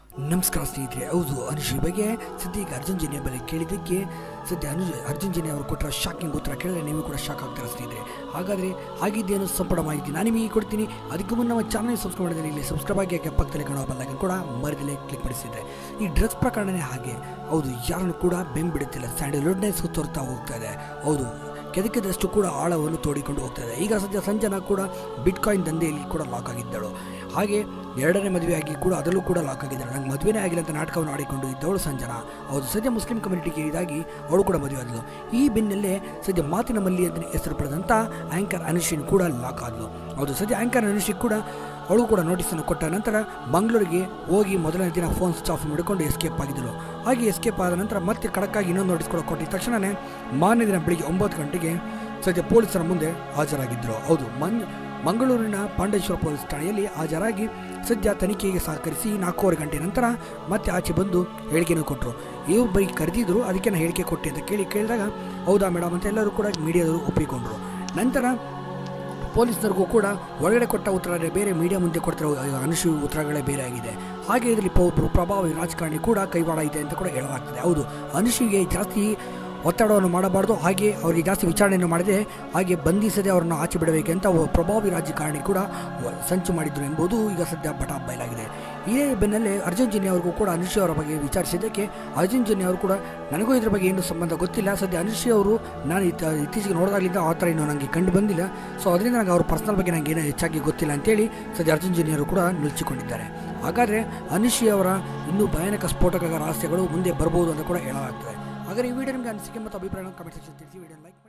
ನಮಸ್ಕಾರ ಸ್ನೇಹಿತರೆ ಹೌದು ಅನುಶ್ರೀ ಬಗ್ಗೆ ಸದ್ಯ ಈಗ ಅರ್ಜುನ್ ಜನ್ಯ ಬಗ್ಗೆ ಕೇಳಿದ್ದಕ್ಕೆ ಸದ್ಯ ಅನು ಅರ್ಜುನ್ ಜನ್ಯ ಅವರು ಕೊಟ್ಟರೆ ಶಾಕಿಂಗ್ ಉತ್ತರ ಕೇಳಿದ್ರೆ ನೀವು ಕೂಡ ಶಾಕ್ ಆಗ್ತಾರೆ ಸ್ನೇಹಿತರೆ ಹಾಗಾದರೆ ಆಗಿದ್ದೇನು ಸಂಪೂರ್ಣ ಮಾಹಿತಿ ನಾನು ನಿಮಗೆ ಕೊಡ್ತೀನಿ ಅದಕ್ಕೂ ಮುನ್ನ ನಮ್ಮ ಚಾನಲ್ ಸಬ್ಸ್ಕ್ರೈಬ್ ಮಾಡಿದ್ರೆ ಇಲ್ಲಿ ಸಬ್ಸ್ಕ್ರೈಬ್ ಆಗಿ ಯಾಕೆ ಪಕ್ಕದಲ್ಲಿ ಕಾಣೋ ಬಲ್ಲಾಗ ಕೂಡ ಮರದಲ್ಲೇ ಕ್ಲಿಕ್ ಮಾಡಿಸಿದ್ರೆ ಈ ಡ್ರಗ್ಸ್ ಪ್ರಕರಣನೇ ಹಾಗೆ ಹೌದು ಯಾರನ್ನು ಕೂಡ ಬೆಂಬಿಡುತ್ತಿಲ್ಲ ಸ್ಯಾಂಡಲ್ವುಡ್ನೇ ಸುತ್ತೋರ್ತಾ ಹೋಗ್ತಾ ಇದೆ ಹೌದು ಕೆದಕಿದಷ್ಟು ಕೂಡ ಆಳವನ್ನು ತೋಡಿಕೊಂಡು ಹೋಗ್ತಾ ಇದೆ ಈಗ ಸದ್ಯ ಸಂಜನಾ ಕೂಡ ಬಿಟ್ಕಾಯಿನ್ ದಂಧೆಯಲ್ಲಿ ಕೂಡ ಲಾಕ್ ಆಗಿದ್ದಳು ಹಾಗೆ ಎರಡನೇ ಮದುವೆಯಾಗಿ ಕೂಡ ಅದರಲ್ಲೂ ಕೂಡ ಲಾಕ್ ಆಗಿದ್ದಾಳೆ ನಂಗೆ ಮದುವೆನೇ ಆಗಿಲ್ಲ ಅಂತ ನಾಟಕವನ್ನು ಆಡಿಕೊಂಡು ಇದ್ದವಳು ಸಂಜನಾ ಹೌದು ಸದ್ಯ ಮುಸ್ಲಿಂ ಕಮ್ಯುನಿಟಿಗೆ ಇದಾಗಿ ಅವಳು ಕೂಡ ಮದುವೆ ಆದಳು ಈ ಬೆನ್ನಲ್ಲೇ ಸದ್ಯ ಮಾತಿನ ಮಲ್ಲಿ ಅಂತ ಹೆಸರು ಪಡೆದಂಥ ಆ್ಯಂಕರ್ ಅನುಶ್ರೀನ್ ಕೂಡ ಲಾಕ್ ಆದಳು ಹೌದು ಸದ್ಯ ಆ್ಯಂಕರ್ ಅನುಶ್ರೀ ಕೂಡ ಅವಳು ಕೂಡ ನೋಟಿಸನ್ನು ಕೊಟ್ಟ ನಂತರ ಮಂಗಳೂರಿಗೆ ಹೋಗಿ ಮೊದಲನೇ ದಿನ ಫೋನ್ ಸ್ವಿಚ್ ಆಫ್ ಮಾಡಿಕೊಂಡು ಎಸ್ಕೇಪ್ ಆಗಿದ್ದಳು ಹಾಗೆ ಎಸ್ಕೇಪ್ ಆದ ನಂತರ ಮತ್ತೆ ಖಡಕ್ಕಾಗಿ ಇನ್ನೊಂದು ನೋಟಿಸ್ ಕೂಡ ಕೊಟ್ಟಿದ ತಕ್ಷಣವೇ ಮಾರನೇ ದಿನ ಬೆಳಿಗ್ಗೆ ಒಂಬತ್ತು ಗಂಟೆಗೆ ಸದ್ಯ ಪೊಲೀಸರ ಮುಂದೆ ಹಾಜರಾಗಿದ್ದರು ಹೌದು ಮನ್ ಮಂಗಳೂರಿನ ಪಾಂಡೇಶ್ವರ ಪೊಲೀಸ್ ಠಾಣೆಯಲ್ಲಿ ಹಾಜರಾಗಿ ಸದ್ಯ ತನಿಖೆಗೆ ಸಹಕರಿಸಿ ನಾಲ್ಕೂವರೆ ಗಂಟೆ ನಂತರ ಮತ್ತೆ ಆಚೆ ಬಂದು ಹೇಳಿಕೆಯನ್ನು ಕೊಟ್ಟರು ಇವ್ರು ಬೈ ಕರೆದಿದ್ರು ಅದಕ್ಕೆ ನಾನು ಹೇಳಿಕೆ ಕೊಟ್ಟೆ ಅಂತ ಕೇಳಿ ಕೇಳಿದಾಗ ಹೌದಾ ಮೇಡಮ್ ಅಂತ ಎಲ್ಲರೂ ಕೂಡ ಮೀಡಿಯಾದವರು ಒಪ್ಪಿಕೊಂಡ್ರು ನಂತರ ಪೊಲೀಸರಿಗೂ ಕೂಡ ಒಳಗಡೆ ಕೊಟ್ಟ ಉತ್ತರ ಬೇರೆ ಮೀಡಿಯಾ ಮುಂದೆ ಕೊಡ್ತಿರೋ ಅನುಶು ಉತ್ತರಗಳೇ ಬೇರೆ ಆಗಿದೆ ಹಾಗೆ ಇದರಲ್ಲಿ ಒಬ್ಬರು ಪ್ರಭಾವಿ ರಾಜಕಾರಣಿ ಕೂಡ ಕೈವಾಡ ಇದೆ ಅಂತ ಕೂಡ ಹೇಳಲಾಗ್ತದೆ ಹೌದು ಅನುಶಿಗೆ ಜಾಸ್ತಿ ಒತ್ತಡವನ್ನು ಮಾಡಬಾರ್ದು ಹಾಗೆ ಅವರಿಗೆ ಜಾಸ್ತಿ ವಿಚಾರಣೆಯನ್ನು ಮಾಡದೆ ಹಾಗೆ ಬಂಧಿಸದೆ ಅವರನ್ನು ಆಚೆ ಬಿಡಬೇಕಂತ ಒಬ್ಬ ಪ್ರಭಾವಿ ರಾಜಕಾರಣಿ ಕೂಡ ವ- ಸಂಚು ಮಾಡಿದ್ರು ಎಂಬುದು ಈಗ ಸದ್ಯ ಬಟ ಬಯಲಾಗಿದೆ ಇದೇ ಬೆನ್ನಲ್ಲೇ ಅರ್ಜುನ್ ಜನ್ಯ ಅವ್ರಿಗೂ ಕೂಡ ಅನುಶ್ರೀ ಅವರ ಬಗ್ಗೆ ವಿಚಾರಿಸಿದ್ದಕ್ಕೆ ಅರ್ಜುನ್ ಜನ್ಯ ಅವರು ಕೂಡ ನನಗೂ ಇದ್ರ ಬಗ್ಗೆ ಏನು ಸಂಬಂಧ ಗೊತ್ತಿಲ್ಲ ಸದ್ಯ ಅನುಶ್ರೀ ಅವರು ನಾನು ಇತ್ತ ಇತ್ತೀಚೆಗೆ ನೋಡಿದಾಗಲಿಂದ ಆ ಥರ ಇನ್ನೂ ನನಗೆ ಕಂಡು ಬಂದಿಲ್ಲ ಸೊ ಅದರಿಂದ ನನಗೆ ಅವ್ರ ಪರ್ಸನಲ್ ಬಗ್ಗೆ ನನಗೆ ಏನೂ ಹೆಚ್ಚಾಗಿ ಗೊತ್ತಿಲ್ಲ ಅಂತೇಳಿ ಸದ್ಯ ಅರ್ಜುನ್ ಜನ್ಯ ಅವರು ಕೂಡ ನಿಲ್ಚಿಕೊಂಡಿದ್ದಾರೆ ಹಾಗಾದರೆ ಅನುಶ್ರೀ ಅವರ ಇನ್ನೂ ಭಯಾನಕ ಸ್ಫೋಟಕ ರಹಸ್ಯಗಳು ಮುಂದೆ ಬರ್ಬೋದು ಅಂತ ಕೂಡ ಹೇಳಲಾಗ್ತದೆ ಹಾಗಾದ್ರೆ ಈ ವಿಡಿಯೋ ನಿಮಗೆ ಅನಿಸಿಕೆ ಮತ್ತು ಅಭಿಪ್ರಾಯ ಕಮೆಂಟ್ ಸೆಕ್ಷನ್ ತಿಳಿಸಿ ವಿಡಿಯೋ ಲೈಕ್